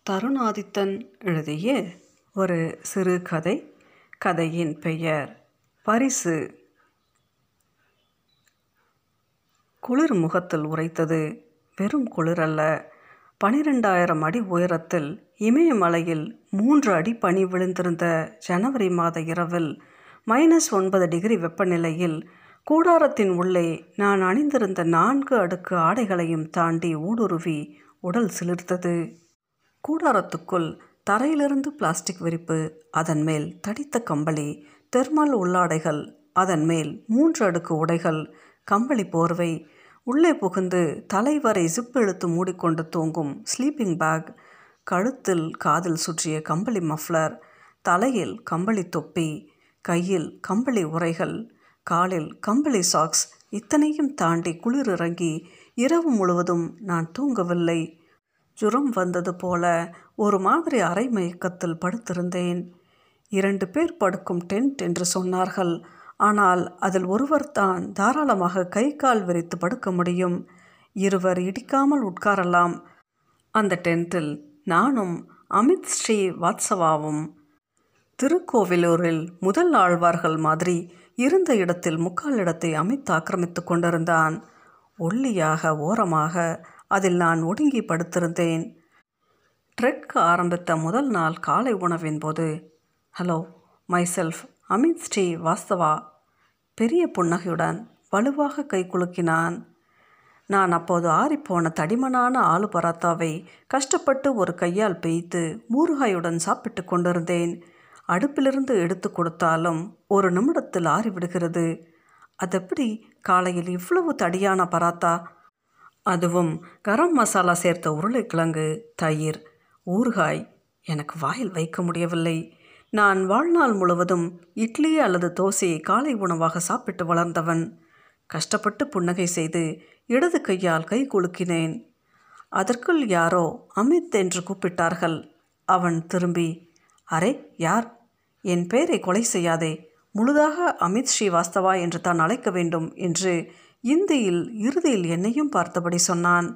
தருணாதித்தன் எழுதிய ஒரு சிறுகதை கதையின் பெயர் பரிசு குளிர் முகத்தில் உரைத்தது வெறும் குளிரல்ல பனிரெண்டாயிரம் அடி உயரத்தில் இமயமலையில் மூன்று அடி பனி விழுந்திருந்த ஜனவரி மாத இரவில் மைனஸ் ஒன்பது டிகிரி வெப்பநிலையில் கூடாரத்தின் உள்ளே நான் அணிந்திருந்த நான்கு அடுக்கு ஆடைகளையும் தாண்டி ஊடுருவி உடல் சிலிர்த்தது கூடாரத்துக்குள் தரையிலிருந்து பிளாஸ்டிக் விரிப்பு அதன் மேல் தடித்த கம்பளி தெர்மல் உள்ளாடைகள் அதன் மேல் மூன்று அடுக்கு உடைகள் கம்பளி போர்வை உள்ளே புகுந்து தலைவரை ஜிப் இழுத்து மூடிக்கொண்டு தூங்கும் ஸ்லீப்பிங் பேக் கழுத்தில் காதில் சுற்றிய கம்பளி மஃப்ளர் தலையில் கம்பளி தொப்பி கையில் கம்பளி உரைகள் காலில் கம்பளி சாக்ஸ் இத்தனையும் தாண்டி குளிர் இறங்கி இரவு முழுவதும் நான் தூங்கவில்லை ஜுரம் வந்தது போல ஒரு மாதிரி அரை மயக்கத்தில் படுத்திருந்தேன் இரண்டு பேர் படுக்கும் டென்ட் என்று சொன்னார்கள் ஆனால் அதில் ஒருவர் தான் தாராளமாக கை கால் விரித்து படுக்க முடியும் இருவர் இடிக்காமல் உட்காரலாம் அந்த டென்ட்டில் நானும் அமித் ஸ்ரீ வாத்சவாவும் திருக்கோவிலூரில் முதல் ஆழ்வார்கள் மாதிரி இருந்த இடத்தில் முக்கால் இடத்தை அமித் ஆக்கிரமித்து கொண்டிருந்தான் ஒல்லியாக ஓரமாக அதில் நான் ஒடுங்கி படுத்திருந்தேன் ட்ரெக் ஆரம்பித்த முதல் நாள் காலை உணவின் போது hello myself Amit Srivastava பெரிய புன்னகையுடன் வலுவாக கை குலுக்கினான் நான் அப்போது ஆறிப்போன தடிமனான ஆலு பராத்தாவை கஷ்டப்பட்டு ஒரு கையால் பெய்த்து ஊறுகாயுடன் சாப்பிட்டு கொண்டிருந்தேன் அடுப்பிலிருந்து எடுத்து கொடுத்தாலும் ஒரு நிமிடத்தில் ஆறிவிடுகிறது அதெப்படி காலையில் இவ்வளவு தடியான பராத்தா அதுவும் கரம் மசாலா சேர்த்த உருளைக்கிழங்கு தயிர் ஊறுகாய் எனக்கு வாயில் வைக்க முடியவில்லை நான் வாழ்நாள் முழுவதும் இட்லி அல்லது தோசையை காலை உணவாக சாப்பிட்டு வளர்ந்தவன் கஷ்டப்பட்டு புன்னகை செய்து இடது கையால் கை குலுக்கினேன் அதற்குள் யாரோ அமித் என்று கூப்பிட்டார்கள் அவன் திரும்பி அரே யார் என் பெயரை கொலை செய்யாதே முழுதாக அமித் ஸ்ரீவாஸ்தவா என்று தான் அழைக்க வேண்டும் என்று இந்தியில் இறுதியில் என்னையும் பார்த்தபடி சொன்னான்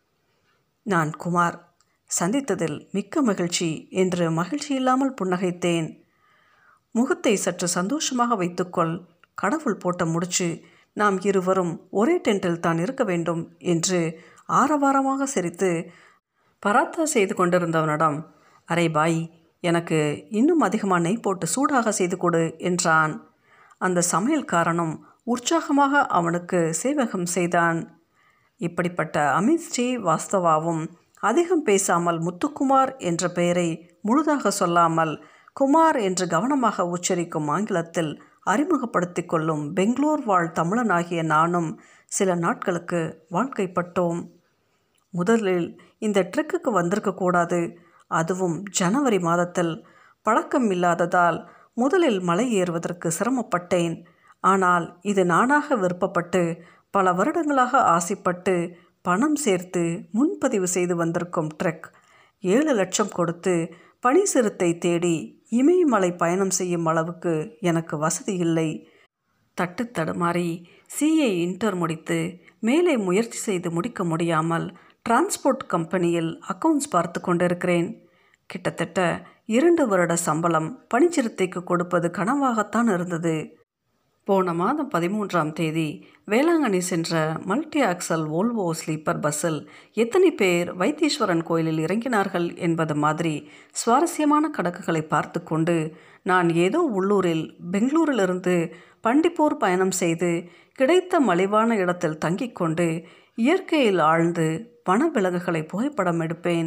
நான் குமார் சந்தித்ததில் மிக்க மகிழ்ச்சி என்று மகிழ்ச்சி இல்லாமல் புன்னகைத்தேன் முகத்தை சற்று சந்தோஷமாக வைத்துக்கொள் கடவுள் போட்ட முடிச்சு நாம் இருவரும் ஒரே டென்ட்டில் தான் இருக்க வேண்டும் என்று ஆரவாரமாக சிரித்து பராத்தா செய்து கொண்டிருந்தவனிடம் அரே பாய் எனக்கு இன்னும் அதிகமாக நெய் போட்டு சூடாக செய்து கொடு என்றான் அந்த சமையல்காரனும் உற்சாகமாக அவனுக்கு சேவகம் செய்தான் இப்படிப்பட்ட அமித் ஸ்ரீ வாஸ்தவாவும் அதிகம் பேசாமல் முத்துக்குமார் என்ற பெயரை முழுதாக சொல்லாமல் குமார் என்று கவனமாக உச்சரிக்கும் ஆங்கிலத்தில் அறிமுகப்படுத்தி கொள்ளும் பெங்களூர் வாழ் தமிழனாகிய நானும் சில நாட்களுக்கு வாழ்க்கைப்பட்டோம் முதலில் இந்த ட்ரிக்குக்கு வந்திருக்கக்கூடாது அதுவும் ஜனவரி மாதத்தில் பழக்கம் இல்லாததால் முதலில் மலை ஏறுவதற்கு சிரமப்பட்டேன் ஆனால் இது நானாக விருப்பப்பட்டு பல வருடங்களாக ஆசைப்பட்டு பணம் சேர்த்து முன்பதிவு செய்து வந்திருக்கும் ட்ரெக் ஏழு லட்சம் கொடுத்து பனி சிறுத்தை தேடி இமயமலை பயணம் செய்யும் அளவுக்கு எனக்கு வசதி இல்லை தட்டு தடுமாறி சிஏ இன்டர் முடித்து மேலே முயற்சி செய்து முடிக்க முடியாமல் டிரான்ஸ்போர்ட் கம்பெனியில் அக்கவுண்ட்ஸ் பார்த்து கொண்டிருக்கிறேன் கிட்டத்தட்ட இரண்டு வருட சம்பளம் பனிச்சிறுத்தைக்கு கொடுப்பது கனவாகத்தான் இருந்தது போன மாதம் பதிமூன்றாம் தேதி வேளாங்கண்ணி சென்ற மல்டி ஆக்சல் ஓல்வோ ஸ்லீப்பர் பஸ்ஸில் எத்தனை பேர் வைத்தீஸ்வரன் கோயிலில் இறங்கினார்கள் என்பது மாதிரி சுவாரஸ்யமான கணக்குகளை பார்த்து கொண்டு நான் ஏதோ உள்ளூரில் பெங்களூரிலிருந்து பண்டிப்பூர் பயணம் செய்து கிடைத்த மலிவான இடத்தில் தங்கிக் கொண்டு இயற்கையில் ஆழ்ந்து வனவிலங்குகளை புகைப்படம் எடுப்பேன்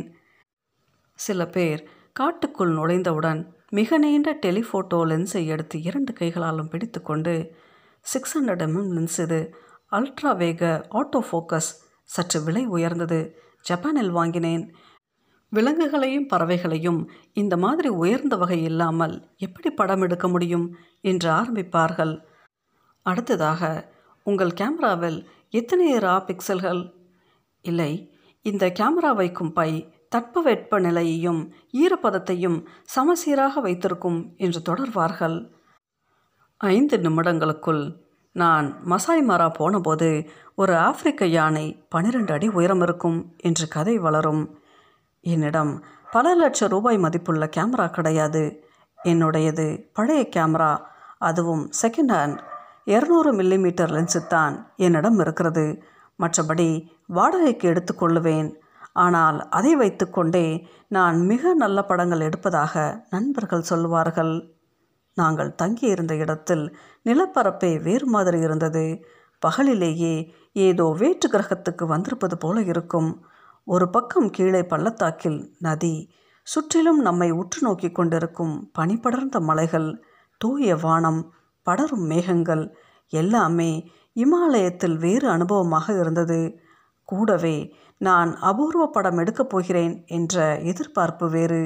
சில பேர் காட்டுக்குள் நுழைந்தவுடன் மிக நீண்ட டெலிஃபோட்டோ லென்ஸை எடுத்து இரண்டு கைகளாலும் பிடித்து கொண்டு சிக்ஸ் ஹண்ட்ரட் எம்எம் லென்ஸ் இது அல்ட்ரா வேக ஆட்டோ ஃபோக்கஸ் சற்று விலை உயர்ந்தது ஜப்பானில் வாங்கினேன் விலங்குகளையும் பறவைகளையும் இந்த மாதிரி உயர்ந்த வகை இல்லாமல் எப்படி படம் எடுக்க முடியும் என்று ஆரம்பிப்பார்கள் அடுத்ததாக உங்கள் கேமராவில் எத்தனை ரா பிக்சல்கள் இல்லை இந்த கேமரா வைக்கும் பை தட்பவெட்ப நிலையையும் ஈரப்பதத்தையும் சமசீராக வைத்திருக்கும் என்று தொடர்வார்கள் ஐந்து நிமிடங்களுக்குள் நான் மசாய் மாரா போனபோது ஒரு ஆப்பிரிக்க யானை பன்னிரண்டு அடி உயரம் இருக்கும் என்று கதை வளரும் என்னிடம் பல லட்சம் ரூபாய் மதிப்புள்ள கேமரா கிடையாது என்னுடையது பழைய கேமரா அதுவும் செகண்ட் ஹேண்ட் இரநூறு மில்லிமீட்டர் லென்ஸு தான் என்னிடம் இருக்கிறது மற்றபடி வாடகைக்கு எடுத்துக்கொள்ளுவேன் ஆனால் அதை வைத்துக்கொண்டே நான் மிக நல்ல படங்கள் எடுப்பதாக நண்பர்கள் சொல்வார்கள் நாங்கள் தங்கியிருந்த இடத்தில் நிலப்பரப்பே வேறு மாதிரி இருந்தது பகலிலேயே ஏதோ வேற்று கிரகத்துக்கு வந்திருப்பது போல இருக்கும் ஒரு பக்கம் கீழே பள்ளத்தாக்கில் நதி சுற்றிலும் நம்மை உற்று நோக்கி கொண்டிருக்கும் பனிபடர்ந்த மலைகள் தூய வானம் படரும் மேகங்கள் எல்லாமே இமாலயத்தில் வேறு அனுபவமாக இருந்தது கூடவே நான் அபூர்வ படம் எடுக்கப் போகிறேன் என்ற எதிர்பார்ப்பு வேறு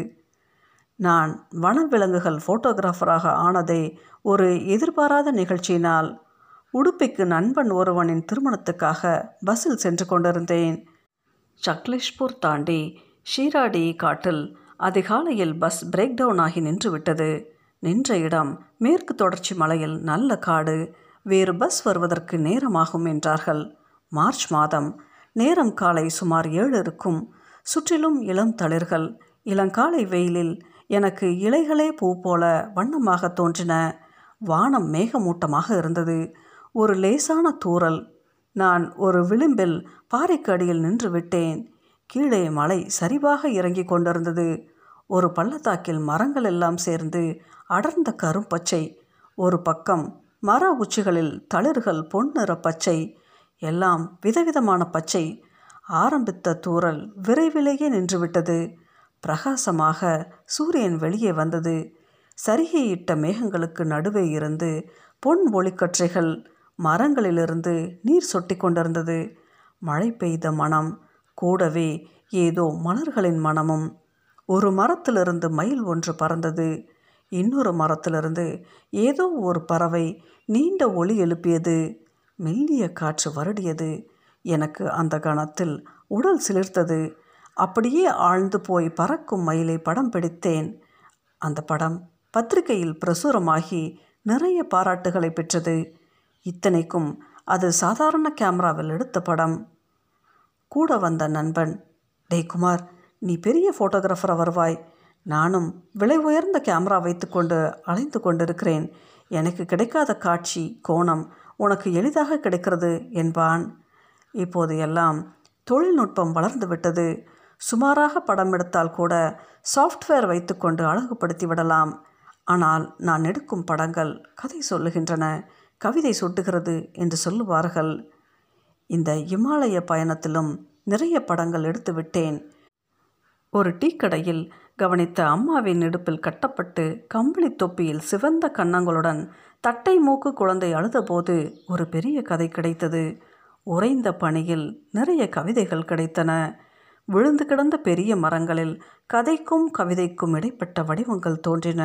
நான் வனவிலங்குகள் ஃபோட்டோகிராஃபராக ஆனதே ஒரு எதிர்பாராத நிகழ்ச்சியினால் உடுப்பிக்கு நண்பன் ஒருவனின் திருமணத்துக்காக பஸ்ஸில் சென்று கொண்டிருந்தேன் சக்லேஷ்பூர் தாண்டி ஷீராடி காட்டில் அதிகாலையில் பஸ் பிரேக் டவுன் ஆகி நின்று விட்டது நின்ற இடம் மேற்கு தொடர்ச்சி மலையில் நல்ல காடு வேறு பஸ் வருவதற்கு நேரமாகும் என்றார்கள் மார்ச் மாதம் நேரம் காலை சுமார் ஏழு இருக்கும் சுற்றிலும் இளம் தளிர்கள் இளங்காலை வெயிலில் எனக்கு இலைகளே பூ போல வண்ணமாக தோன்றின வானம் மேகமூட்டமாக இருந்தது ஒரு லேசான தூறல் நான் ஒரு விளிம்பில் பாறைக்கு அடியில் நின்று விட்டேன் கீழே மலை சரிவாக இறங்கி கொண்டிருந்தது ஒரு பள்ளத்தாக்கில் மரங்கள் எல்லாம் சேர்ந்து அடர்ந்த கரும்பச்சை ஒரு பக்கம் மர உச்சிகளில் தளிர்கள் பொன்னிற பச்சை எல்லாம் விதவிதமான பச்சை ஆரம்பித்த தூறல் விரைவிலேயே நின்றுவிட்டது பிரகாசமாக சூரியன் வெளியே வந்தது சரிகையிட்ட மேகங்களுக்கு நடுவே இருந்து பொன் ஒளிக்கற்றைகள் மரங்களிலிருந்து நீர் சொட்டி கொண்டிருந்தது மழை பெய்த மனம் கூடவே ஏதோ மலர்களின் மனமும் ஒரு மரத்திலிருந்து மயில் ஒன்று பறந்தது இன்னொரு மரத்திலிருந்து ஏதோ ஒரு பறவை நீண்ட ஒளி எழுப்பியது மெல்லிய காற்று வருடியது எனக்கு அந்த கணத்தில் உடல் சிலிர்த்தது அப்படியே ஆழ்ந்து போய் பறக்கும் மயிலை படம் பிடித்தேன் அந்த படம் பத்திரிகையில் பிரசுரமாகி நிறைய பாராட்டுகளை பெற்றது இத்தனைக்கும் அது சாதாரண கேமராவில் எடுத்த படம் கூட வந்த நண்பன் டேய் குமார் நீ பெரிய ஃபோட்டோகிராஃபராக வருவாய் நானும் விலை உயர்ந்த கேமரா வைத்துக்கொண்டு அலைந்து கொண்டிருக்கிறேன் எனக்கு கிடைக்காத காட்சி கோணம் உனக்கு எளிதாக கிடைக்கிறது என்பான் இப்போது எல்லாம் தொழில்நுட்பம் வளர்ந்து விட்டது சுமாராக படம் எடுத்தால் கூட சாஃப்ட்வேர் வைத்துக்கொண்டு அழகுபடுத்தி விடலாம் ஆனால் நான் எடுக்கும் படங்கள் கதை சொல்லுகின்றன கவிதை சுட்டுகிறது என்று சொல்லுவார்கள் இந்த இமாலய பயணத்திலும் நிறைய படங்கள் எடுத்து விட்டேன் ஒரு டீ கடையில் கவனித்த அம்மாவின் இடுப்பில் கட்டப்பட்டு கம்பளி தொப்பியில் சிவந்த கன்னங்களுடன் தட்டை மூக்கு குழந்தை அழுதபோது ஒரு பெரிய கதை கிடைத்தது உறைந்த பணியில் நிறைய கவிதைகள் கிடைத்தன விழுந்து கிடந்த பெரிய மரங்களில் கதைக்கும் கவிதைக்கும் இடைப்பட்ட வடிவங்கள் தோன்றின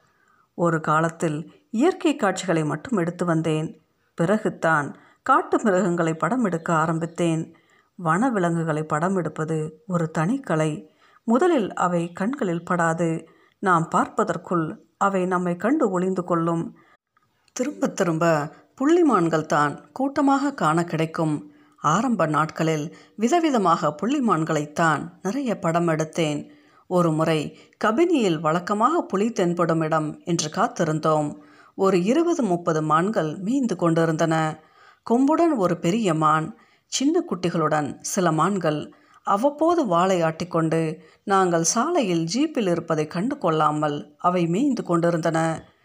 ஒரு காலத்தில் இயற்கை காட்சிகளை மட்டும் எடுத்து வந்தேன் பிறகுத்தான் காட்டு மிருகங்களை படம் எடுக்க ஆரம்பித்தேன் வனவிலங்குகளை படம் எடுப்பது ஒரு தனிக்கலை முதலில் அவை கண்களில் படாது நாம் பார்ப்பதற்குள் அவை நம்மை கண்டு ஒளிந்து கொள்ளும் திரும்ப திரும்ப புள்ளிமான்கள் தான் கூட்டமாக காண கிடைக்கும் ஆரம்ப நாட்களில் விதவிதமாக புள்ளிமான்களைத்தான் நிறைய படம் எடுத்தேன் ஒரு முறை கபினியில் வழக்கமாக புலி தென்படும் இடம் என்று காத்திருந்தோம் ஒரு இருபது முப்பது மான்கள் மீந்து கொண்டிருந்தன கொம்புடன் ஒரு பெரிய மான் சின்ன குட்டிகளுடன் சில மான்கள் அவ்வப்போது வாளை ஆட்டிக்கொண்டு நாங்கள் சாலையில் ஜீப்பில் இருப்பதை கண்டு கொள்ளாமல் அவை மேய்ந்து கொண்டிருந்தன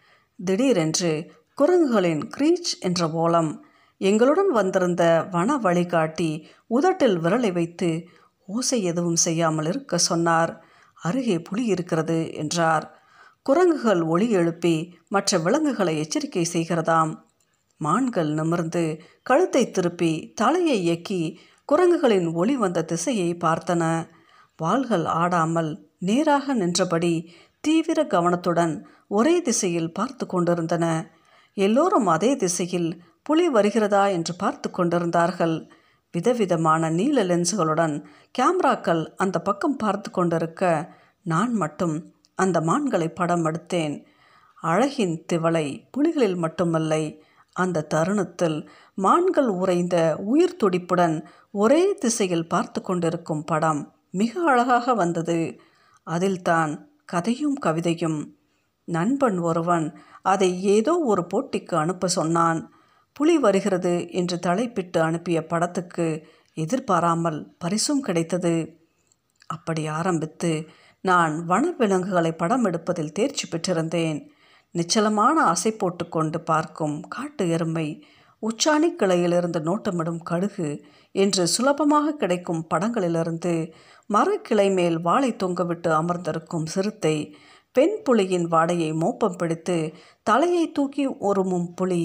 திடீரென்று குரங்குகளின் க்ரீச் என்ற ஓலம் எங்களுடன் வந்திருந்த வன வழிகாட்டி உதட்டில் விரலை வைத்து ஓசை எதுவும் செய்யாமல் இருக்க சொன்னார் அருகே புலி இருக்கிறது என்றார் குரங்குகள் ஒளி எழுப்பி மற்ற விலங்குகளை எச்சரிக்கை செய்கிறதாம் மான்கள் நிமிர்ந்து கழுத்தை திருப்பி தலையை இயக்கி குரங்குகளின் ஒளி வந்த திசையை பார்த்தன வாள்கள் ஆடாமல் நேராக நின்றபடி தீவிர கவனத்துடன் ஒரே திசையில் பார்த்து கொண்டிருந்தன எல்லோரும் அதே திசையில் புலி வருகிறதா என்று பார்த்து கொண்டிருந்தார்கள் விதவிதமான நீல லென்ஸுகளுடன் கேமராக்கள் அந்த பக்கம் பார்த்து கொண்டிருக்க நான் மட்டும் அந்த மான்களை படம் எடுத்தேன் அழகின் திவளை புலிகளில் மட்டுமல்லை அந்த தருணத்தில் மான்கள் உறைந்த உயிர் துடிப்புடன் ஒரே திசையில் பார்த்து கொண்டிருக்கும் படம் மிக அழகாக வந்தது அதில்தான் கதையும் கவிதையும் நண்பன் ஒருவன் அதை ஏதோ ஒரு போட்டிக்கு அனுப்ப சொன்னான் புலி வருகிறது என்று தலைப்பிட்டு அனுப்பிய படத்துக்கு எதிர்பாராமல் பரிசும் கிடைத்தது அப்படி ஆரம்பித்து நான் வனவிலங்குகளை படம் எடுப்பதில் தேர்ச்சி பெற்றிருந்தேன் நிச்சலமான அசை போட்டுக்கொண்டு பார்க்கும் காட்டு எருமை உச்சாணி கிளையிலிருந்து நோட்டமிடும் கடுகு என்று சுலபமாக கிடைக்கும் படங்களிலிருந்து மரக்கிளை மேல் வாளை தொங்கவிட்டு அமர்ந்திருக்கும் சிறுத்தை பெண் புலியின் வாடையை மோப்பம் பிடித்து தலையை தூக்கி ஒருமும் புலி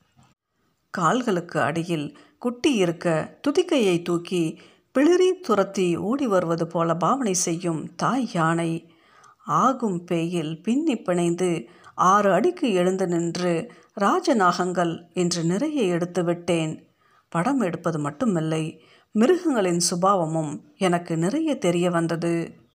கால்களுக்கு அடியில் குட்டி இருக்க துதிக்கையை தூக்கி பிளிரி துரத்தி ஓடி வருவது போல பாவனை செய்யும் தாய் யானை ஆகும் பேயில் பின்னி பிணைந்து ஆறு அடிக்கு எழுந்து நின்று ராஜநாகங்கள் என்று நிறைய எடுத்து விட்டேன் படம் எடுப்பது மட்டுமில்லை மிருகங்களின் சுபாவமும் எனக்கு நிறைய தெரிய வந்தது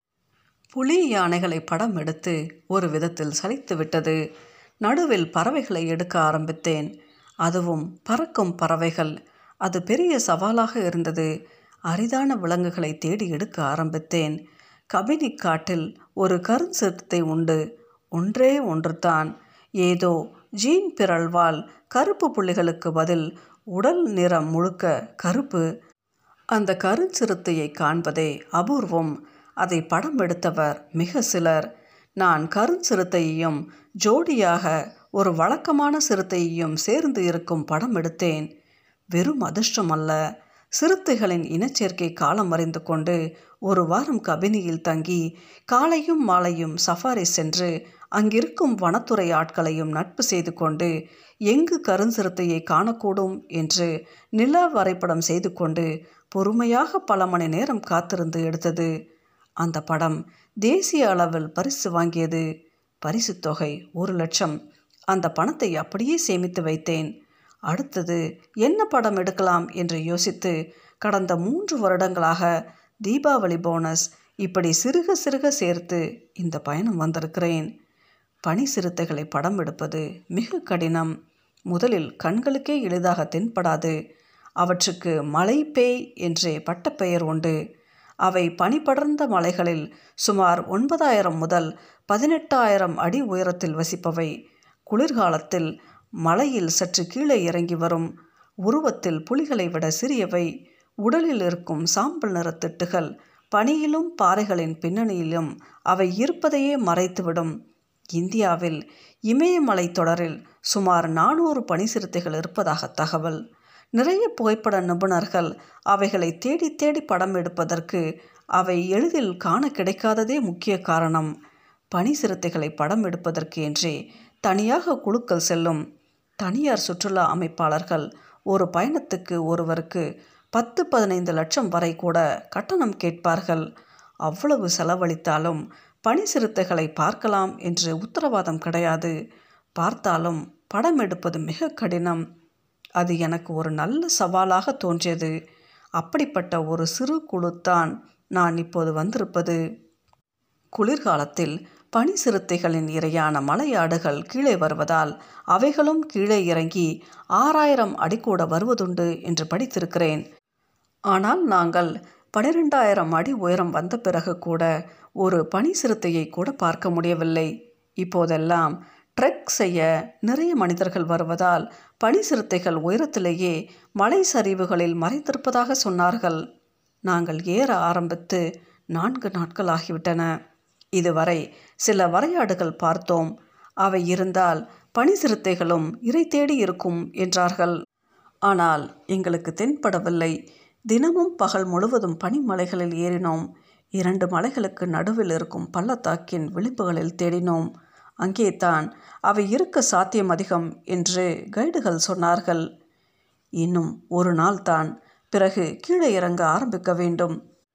புலி யானைகளை படம் எடுத்து ஒரு விதத்தில் சலித்து விட்டது நடுவில் பறவைகளை எடுக்க ஆரம்பித்தேன் அதுவும் பறக்கும் பறவைகள் அது பெரிய சவாலாக இருந்தது அரிதான விலங்குகளை தேடி எடுக்க ஆரம்பித்தேன் கபினி காட்டில் ஒரு கருஞ்சிறுத்தை உண்டு ஒன்றே ஒன்றுதான் ஏதோ ஜீன் பிறழ்வால் கருப்பு புள்ளிகளுக்கு பதில் உடல் நிறம் முழுக்க கருப்பு அந்த கருஞ்சிறுத்தையை காண்பதே அபூர்வம் அதை படம் எடுத்தவர் மிக சிலர் நான் கருஞ்சிறுத்தையையும் ஜோடியாக ஒரு வழக்கமான சிறுத்தையையும் சேர்ந்து இருக்கும் படம் எடுத்தேன் வெறும் அதிர்ஷ்டம் அல்ல சிறுத்தைகளின் இனச்சேர்க்கை காலம் அறிந்து கொண்டு ஒரு வாரம் கபினியில் தங்கி காலையும் மாலையும் சஃபாரி சென்று அங்கிருக்கும் வனத்துறை ஆட்களையும் நட்பு செய்து கொண்டு எங்கு கருஞ்சிறுத்தையை காணக்கூடும் என்று நில வரைபடம் செய்து கொண்டு பொறுமையாக பல மணி நேரம் காத்திருந்து எடுத்தது அந்த படம் தேசிய அளவில் பரிசு வாங்கியது பரிசு தொகை ஒரு லட்சம் அந்த பணத்தை அப்படியே சேமித்து வைத்தேன் அடுத்தது என்ன படம் எடுக்கலாம் என்று யோசித்து கடந்த மூன்று வருடங்களாக தீபாவளி போனஸ் இப்படி சிறுக சிறுக சேர்த்து இந்த பயணம் வந்திருக்கிறேன் பனி சிறுத்தைகளை படம் எடுப்பது மிக கடினம் முதலில் கண்களுக்கே எளிதாக தென்படாது அவற்றுக்கு மலை பேய் என்றே பட்டப்பெயர் உண்டு அவை பனிபடர்ந்த மலைகளில் சுமார் ஒன்பதாயிரம் முதல் பதினெட்டாயிரம் அடி உயரத்தில் வசிப்பவை குளிர்காலத்தில் மலையில் சற்று கீழே இறங்கி வரும் உருவத்தில் புலிகளை விட சிறியவை உடலில் இருக்கும் சாம்பல் நிறத்திட்டுகள் பனியிலும் பாறைகளின் பின்னணியிலும் அவை இருப்பதையே மறைத்துவிடும் இந்தியாவில் இமயமலை தொடரில் சுமார் நானூறு பனி சிறுத்தைகள் இருப்பதாக தகவல் நிறைய புகைப்பட நிபுணர்கள் அவைகளை தேடி தேடி படம் எடுப்பதற்கு அவை எளிதில் காண கிடைக்காததே முக்கிய காரணம் பனி சிறுத்தைகளை படம் எடுப்பதற்கு என்றே தனியாக குழுக்கள் செல்லும் தனியார் சுற்றுலா அமைப்பாளர்கள் ஒரு பயணத்துக்கு ஒருவருக்கு பத்து பதினைந்து லட்சம் வரை கூட கட்டணம் கேட்பார்கள் அவ்வளவு செலவழித்தாலும் பனி சிறுத்தைகளை பார்க்கலாம் என்று உத்தரவாதம் கிடையாது பார்த்தாலும் படம் எடுப்பது மிக கடினம் அது எனக்கு ஒரு நல்ல சவாலாக தோன்றியது அப்படிப்பட்ட ஒரு சிறு குழுத்தான் நான் இப்போது வந்திருப்பது குளிர்காலத்தில் பனி சிறுத்தைகளின் இரையான மலையாடுகள் கீழே வருவதால் அவைகளும் கீழே இறங்கி ஆறாயிரம் அடி கூட வருவதுண்டு என்று படித்திருக்கிறேன் ஆனால் நாங்கள் பனிரெண்டாயிரம் அடி உயரம் வந்த பிறகு கூட ஒரு பனி சிறுத்தையை கூட பார்க்க முடியவில்லை இப்போதெல்லாம் ட்ரெக் செய்ய நிறைய மனிதர்கள் வருவதால் பனி சிறுத்தைகள் உயரத்திலேயே மலை சரிவுகளில் மறைந்திருப்பதாக சொன்னார்கள் நாங்கள் ஏற ஆரம்பித்து நான்கு நாட்கள் ஆகிவிட்டன இதுவரை சில வரையாடுகள் பார்த்தோம் அவை இருந்தால் பனி சிறுத்தைகளும் இறை தேடி இருக்கும் என்றார்கள் ஆனால் எங்களுக்கு தென்படவில்லை தினமும் பகல் முழுவதும் பனிமலைகளில் ஏறினோம் இரண்டு மலைகளுக்கு நடுவில் இருக்கும் பள்ளத்தாக்கின் விளிம்புகளில் தேடினோம் அங்கே தான் அவை இருக்க சாத்தியம் அதிகம் என்று கைடுகள் சொன்னார்கள் இன்னும் ஒரு நாள் தான் பிறகு கீழே இறங்க ஆரம்பிக்க வேண்டும்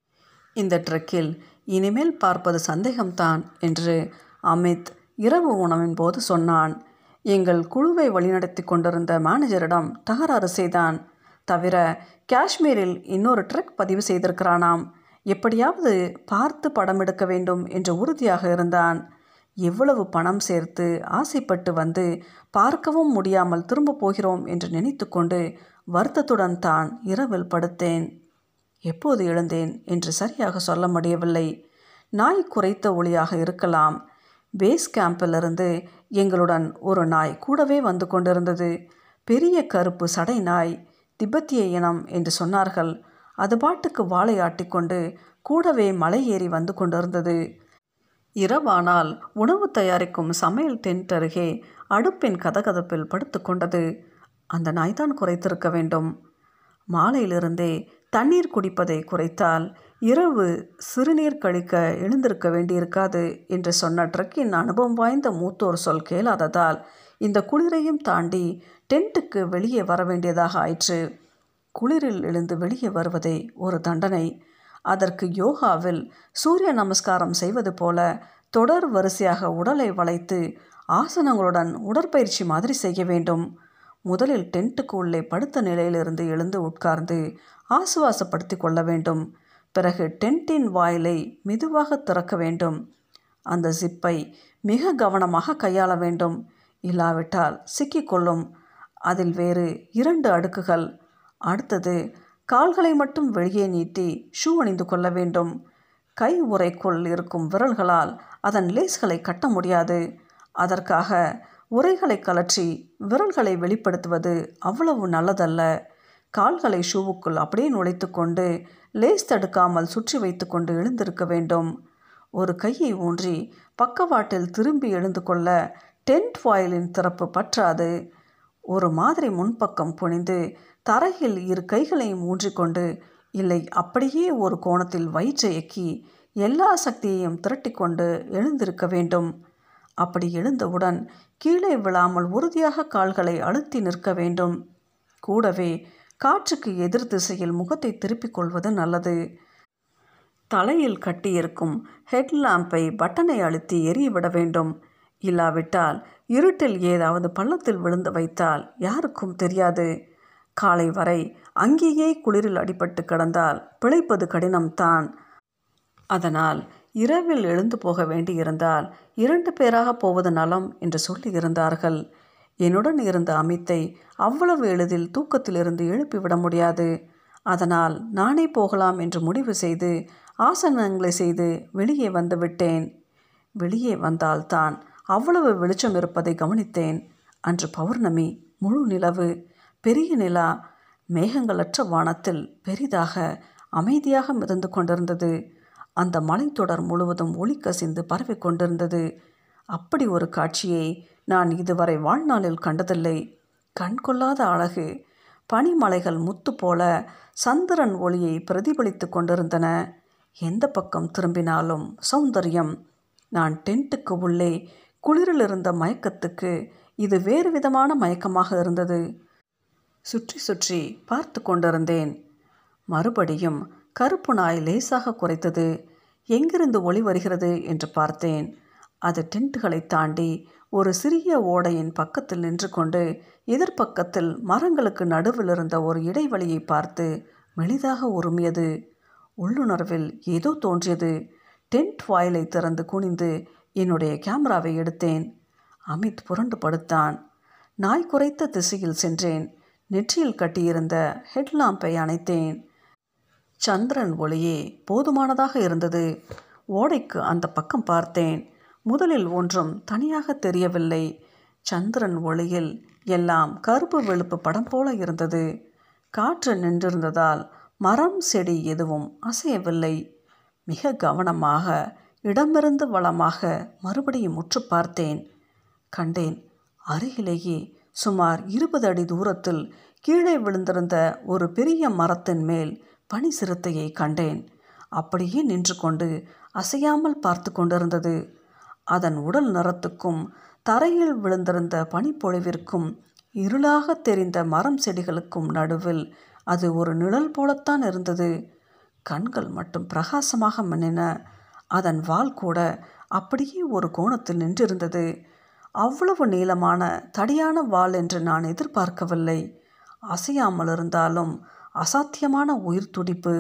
இந்த ட்ரெக்கில் இனிமேல் பார்ப்பது சந்தேகம்தான் என்று அமித் இரவு உணவின் போது சொன்னான் எங்கள் குழுவை வழிநடத்தி கொண்டிருந்த மேனேஜரிடம் தகராறு செய்தான் தவிர காஷ்மீரில் இன்னொரு ட்ரெக் பதிவு செய்திருக்கிறானாம் எப்படியாவது பார்த்து படம் எடுக்க வேண்டும் என்று உறுதியாக இருந்தான் எவ்வளவு பணம் சேர்த்து ஆசைப்பட்டு வந்து பார்க்கவும் முடியாமல் திரும்ப போகிறோம் என்று நினைத்து கொண்டு வருத்தத்துடன் தான் இரவில் படுத்தேன் எப்போது எழுந்தேன் என்று சரியாக சொல்ல முடியவில்லை நாய் குறைத்த ஒளியாக இருக்கலாம் பேஸ் கேம்பிலிருந்து எங்களுடன் ஒரு நாய் கூடவே வந்து கொண்டிருந்தது பெரிய கருப்பு சடை நாய் திபெத்திய இனம் என்று சொன்னார்கள் அது பாட்டுக்கு வாளை ஆட்டிக்கொண்டு கூடவே மலை ஏறி வந்து கொண்டிருந்தது இரவானால் உணவு தயாரிக்கும் சமையல் டென்ட் அருகே அடுப்பின் கதகதப்பில் படுத்து கொண்டது அந்த நாய்தான் குறைத்திருக்க வேண்டும் மாலையிலிருந்தே தண்ணீர் குடிப்பதை குறைத்தால் இரவு சிறுநீர் கழிக்க எழுந்திருக்க வேண்டியிருக்காது என்று சொன்ன ட்ரக்கின் அனுபவம் வாய்ந்த மூத்தோர் சொல் கேளாததால் இந்த குளிரையும் தாண்டி டென்ட்டுக்கு வெளியே வர வேண்டியதாக ஆயிற்று குளிரில் எழுந்து வெளியே வருவதே ஒரு தண்டனை அதற்கு யோகாவில் சூரிய நமஸ்காரம் செய்வது போல தொடர் வரிசையாக உடலை வளைத்து ஆசனங்களுடன் உடற்பயிற்சி மாதிரி செய்ய வேண்டும் முதலில் டென்ட்டுக்கு உள்ளே படுத்த நிலையிலிருந்து எழுந்து உட்கார்ந்து ஆசுவாசப்படுத்தி கொள்ள வேண்டும் பிறகு டென்ட்டின் வாயிலை மெதுவாக திறக்க வேண்டும் அந்த ஜிப்பை மிக கவனமாக கையாள வேண்டும் இல்லாவிட்டால் சிக்கிக்கொள்ளும் அதில் வேறு இரண்டு அடுக்குகள் அடுத்தது கால்களை மட்டும் வெளியே நீட்டி ஷூ அணிந்து கொள்ள வேண்டும் கை உரைக்குள் இருக்கும் விரல்களால் அதன் லேஸ்களை கட்ட முடியாது அதற்காக உரைகளை கலற்றி விரல்களை வெளிப்படுத்துவது அவ்வளவு நல்லதல்ல கால்களை ஷூவுக்குள் அப்படியே நுழைத்து கொண்டு லேஸ் தடுக்காமல் சுற்றி வைத்து கொண்டு எழுந்திருக்க வேண்டும் ஒரு கையை ஊன்றி பக்கவாட்டில் திரும்பி எழுந்து கொள்ள டென்ட் வாயிலின் திறப்பு பற்றாது ஒரு மாதிரி முன்பக்கம் புனிந்து தரையில் இரு கைகளையும் ஊன்றிக்கொண்டு இல்லை அப்படியே ஒரு கோணத்தில் வயிற்றை எக்கி எல்லா சக்தியையும் திரட்டிக்கொண்டு எழுந்திருக்க வேண்டும் அப்படி எழுந்தவுடன் கீழே விழாமல் உறுதியாக கால்களை அழுத்தி நிற்க வேண்டும் கூடவே காற்றுக்கு எதிர் திசையில் முகத்தை திருப்பிக் கொள்வது நல்லது தலையில் கட்டியிருக்கும் ஹெட் லாம்பை பட்டனை அழுத்தி எரியவிட வேண்டும் இல்லாவிட்டால் இருட்டில் ஏதாவது பள்ளத்தில் விழுந்து வைத்தால் யாருக்கும் தெரியாது காலை வரை அங்கேயே குளிரில் அடிபட்டு கிடந்தால் பிழைப்பது கடினம்தான் அதனால் இரவில் எழுந்து போக வேண்டியிருந்தால் இரண்டு பேராக போவது நலம் என்று சொல்லியிருந்தார்கள் என்னுடன் இருந்த அமித்தை அவ்வளவு எளிதில் தூக்கத்திலிருந்து எழுப்பிவிட முடியாது அதனால் நானே போகலாம் என்று முடிவு செய்து ஆசனங்களை செய்து வெளியே வந்து விட்டேன் வெளியே வந்தால்தான் அவ்வளவு வெளிச்சம் இருப்பதை கவனித்தேன் அன்று பௌர்ணமி முழு நிலவு பெரிய நிலா மேகங்களற்ற வானத்தில் பெரிதாக அமைதியாக மிதந்து கொண்டிருந்தது அந்த மலைத்தொடர் முழுவதும் ஒளி கசிந்து பரவி கொண்டிருந்தது அப்படி ஒரு காட்சியை நான் இதுவரை வாழ்நாளில் கண்டதில்லை கண் கொள்ளாத அழகு பனிமலைகள் முத்து போல சந்திரன் ஒளியை பிரதிபலித்து கொண்டிருந்தன எந்த பக்கம் திரும்பினாலும் சௌந்தரியம் நான் டென்ட்டுக்கு உள்ளே குளிரில் இருந்த மயக்கத்துக்கு இது வேறு விதமான மயக்கமாக இருந்தது சுற்றி சுற்றி பார்த்து கொண்டிருந்தேன் மறுபடியும் கருப்பு நாய் லேசாக குறைத்தது எங்கிருந்து ஒளி வருகிறது என்று பார்த்தேன் அது டென்ட்டுகளை தாண்டி ஒரு சிறிய ஓடையின் பக்கத்தில் நின்று கொண்டு எதிர்ப்பக்கத்தில் மரங்களுக்கு நடுவில் இருந்த ஒரு இடைவெளியை பார்த்து மெளிதாக உருமியது உள்ளுணர்வில் ஏதோ தோன்றியது டென்ட் வாயிலை திறந்து குனிந்து என்னுடைய கேமராவை எடுத்தேன் அமித் புரண்டு படுத்தான் நாய் குறைத்த திசையில் சென்றேன் நெற்றியில் கட்டியிருந்த ஹெட்லாம்பை அணைத்தேன் சந்திரன் ஒளியே போதுமானதாக இருந்தது ஓடைக்கு அந்த பக்கம் பார்த்தேன் முதலில் ஒன்றும் தனியாக தெரியவில்லை சந்திரன் ஒளியில் எல்லாம் கருப்பு வெளுப்பு படம் போல இருந்தது காற்று நின்றிருந்ததால் மரம் செடி எதுவும் அசையவில்லை மிக கவனமாக இடமிருந்து வளமாக மறுபடியும் உற்று பார்த்தேன் கண்டேன் அருகிலேயே சுமார் இருபது அடி தூரத்தில் கீழே விழுந்திருந்த ஒரு பெரிய மரத்தின் மேல் பனி சிறுத்தையை கண்டேன் அப்படியே நின்று கொண்டு அசையாமல் பார்த்து கொண்டிருந்தது அதன் உடல் நிறத்துக்கும் தரையில் விழுந்திருந்த பனிப்பொழிவிற்கும் இருளாக தெரிந்த மரம் செடிகளுக்கும் நடுவில் அது ஒரு நிழல் போலத்தான் இருந்தது கண்கள் மட்டும் பிரகாசமாக மின்னின அதன் வால் கூட அப்படியே ஒரு கோணத்தில் நின்றிருந்தது அவ்வளவு நீளமான தடியான வால் என்று நான் எதிர்பார்க்கவில்லை அசையாமல் இருந்தாலும் அசாத்தியமான உயிர் துடிப்பு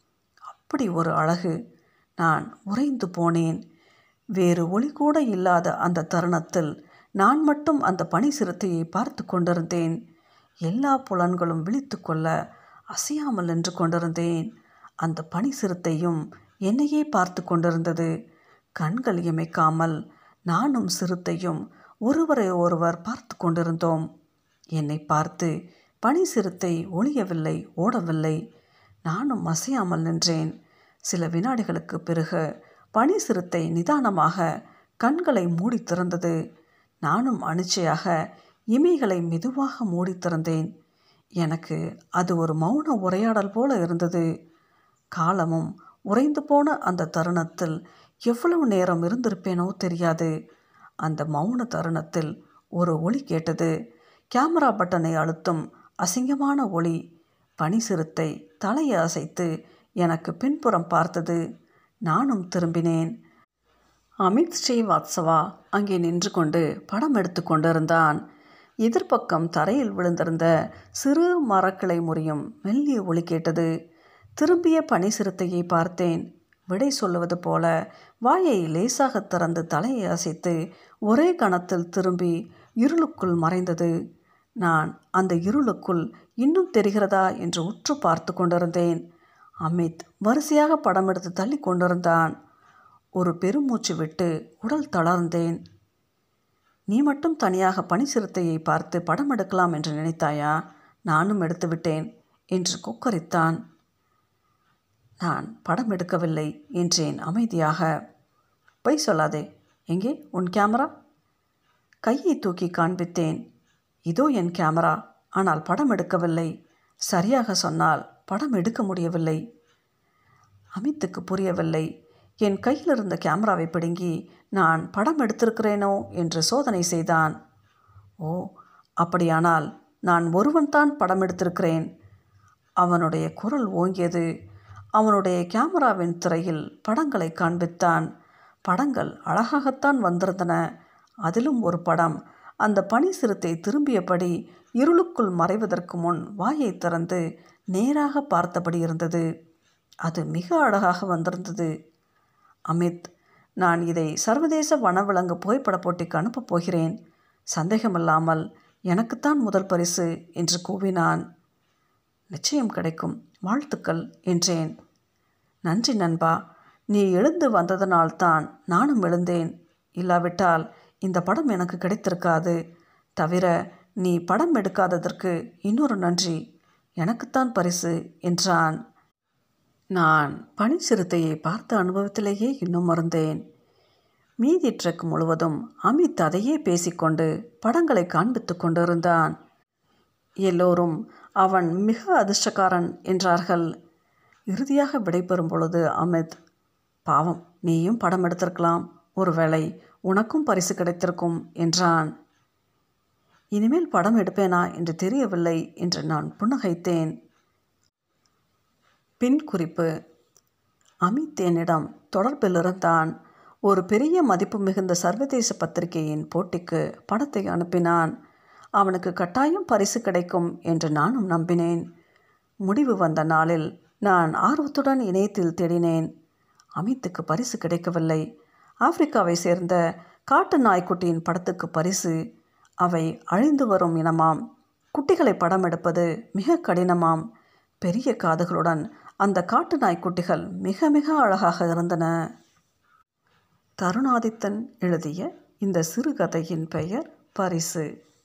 அப்படி ஒரு அழகு நான் உறைந்து போனேன் வேறு ஒளி கூட இல்லாத அந்த தருணத்தில் நான் மட்டும் அந்த பனி சிறுத்தையை பார்த்து கொண்டிருந்தேன் எல்லா புலன்களும் விழித்து கொள்ள அசையாமல் நின்று கொண்டிருந்தேன் அந்த பனி சிறுத்தையும் என்னையே பார்த்து கொண்டிருந்தது கண்கள் இமைக்காமல் நானும் சிறுத்தையும் ஒருவரை ஒருவர் பார்த்து கொண்டிருந்தோம் என்னை பார்த்து பனி சிறுத்தை ஒளியவில்லை ஓடவில்லை நானும் அசையாமல் நின்றேன் சில வினாடிகளுக்கு பிறகு பனி சிறுத்தை நிதானமாக கண்களை மூடி திறந்தது நானும் அனிச்சையாக இமைகளை மெதுவாக மூடி திறந்தேன் எனக்கு அது ஒரு மௌன உரையாடல் போல இருந்தது காலமும் உறைந்து போன அந்த தருணத்தில் எவ்வளவு நேரம் இருந்திருப்பேனோ தெரியாது அந்த மௌன தருணத்தில் ஒரு ஒளி கேட்டது கேமரா பட்டனை அழுத்தும் அசிங்கமான ஒளி பனி சிறுத்தை தலையை அசைத்து எனக்கு பின்புறம் பார்த்தது நானும் திரும்பினேன் அமித் ஸ்ரீவாத்சவா அங்கே நின்று கொண்டு படம் எடுத்து கொண்டிருந்தான் எதிர்ப்பக்கம் தரையில் விழுந்திருந்த சிறு மரக்கிளை முறியும் மெல்லிய ஒளி கேட்டது திரும்பிய பனி சிறுத்தையை பார்த்தேன் விடை சொல்லுவது போல வாயை லேசாக திறந்து தலையை அசைத்து ஒரே கணத்தில் திரும்பி இருளுக்குள் மறைந்தது நான் அந்த இருளுக்குள் இன்னும் தெரிகிறதா என்று உற்று பார்த்து கொண்டிருந்தேன் அமித் வரிசையாக படம் எடுத்து தள்ளி கொண்டிருந்தான் ஒரு பெருமூச்சு விட்டு உடல் தளர்ந்தேன் நீ மட்டும் தனியாக பனி சிறுத்தையை பார்த்து படம் எடுக்கலாம் என்று நினைத்தாயா நானும் எடுத்து விட்டேன் என்று கொக்கரித்தான் நான் படம் எடுக்கவில்லை என்றேன் அமைதியாக பொய் சொல்லாதே எங்கே உன் கேமரா கையை தூக்கி காண்பித்தேன் இதோ என் கேமரா ஆனால் படம் எடுக்கவில்லை சரியாக சொன்னால் படம் எடுக்க முடியவில்லை அமித்துக்கு புரியவில்லை என் கையில் இருந்த கேமராவை பிடுங்கி நான் படம் எடுத்திருக்கிறேனோ என்று சோதனை செய்தான் ஓ அப்படியானால் நான் ஒருவன்தான் படம் எடுத்திருக்கிறேன் அவனுடைய குரல் ஓங்கியது அவனுடைய கேமராவின் திரையில் படங்களை காண்பித்தான் படங்கள் அழகாகத்தான் வந்திருந்தன அதிலும் ஒரு படம் அந்த பனி சிறுத்தை திரும்பியபடி இருளுக்குள் மறைவதற்கு முன் வாயை திறந்து நேராக பார்த்தபடி இருந்தது அது மிக அழகாக வந்திருந்தது அமித் நான் இதை சர்வதேச வனவிலங்கு புகைப்பட போட்டிக்கு அனுப்பப் போகிறேன் சந்தேகமில்லாமல் எனக்குத்தான் முதல் பரிசு என்று கூவினான் நிச்சயம் கிடைக்கும் வாழ்த்துக்கள் என்றேன் நன்றி நண்பா நீ எழுந்து வந்ததனால்தான் நானும் எழுந்தேன் இல்லாவிட்டால் இந்த படம் எனக்கு கிடைத்திருக்காது தவிர நீ படம் எடுக்காததற்கு இன்னொரு நன்றி எனக்குத்தான் பரிசு என்றான் நான் பனி சிறுத்தையை பார்த்த அனுபவத்திலேயே இன்னும் மறந்தேன் மீதி ட்ரெக் முழுவதும் அமித் அதையே பேசிக்கொண்டு படங்களை காண்பித்து கொண்டிருந்தான் எல்லோரும் அவன் மிக அதிர்ஷ்டக்காரன் என்றார்கள் இறுதியாக விடைபெறும் பொழுது அமித் பாவம் நீயும் படம் எடுத்திருக்கலாம் ஒருவேளை உனக்கும் பரிசு கிடைத்திருக்கும் என்றான் இனிமேல் படம் எடுப்பேனா என்று தெரியவில்லை என்று நான் புன்னகைத்தேன் பின் குறிப்பு அமித் என்னிடம் தொடர்பில் இருந்தான் ஒரு பெரிய மதிப்பு மிகுந்த சர்வதேச பத்திரிகையின் போட்டிக்கு படத்தை அனுப்பினான் அவனுக்கு கட்டாயம் பரிசு கிடைக்கும் என்று நானும் நம்பினேன் முடிவு வந்த நாளில் நான் ஆர்வத்துடன் இணையத்தில் தேடினேன் அமித்துக்கு பரிசு கிடைக்கவில்லை ஆப்பிரிக்காவை சேர்ந்த காட்டு நாய்க்குட்டியின் படத்துக்கு பரிசு அவை அழிந்து வரும் இனமாம் குட்டிகளை படம் எடுப்பது மிக கடினமாம் பெரிய காதுகளுடன் அந்த காட்டு நாய்க்குட்டிகள் மிக மிக அழகாக இருந்தன தருணாதித்தன் எழுதிய இந்த சிறுகதையின் பெயர் பரிசு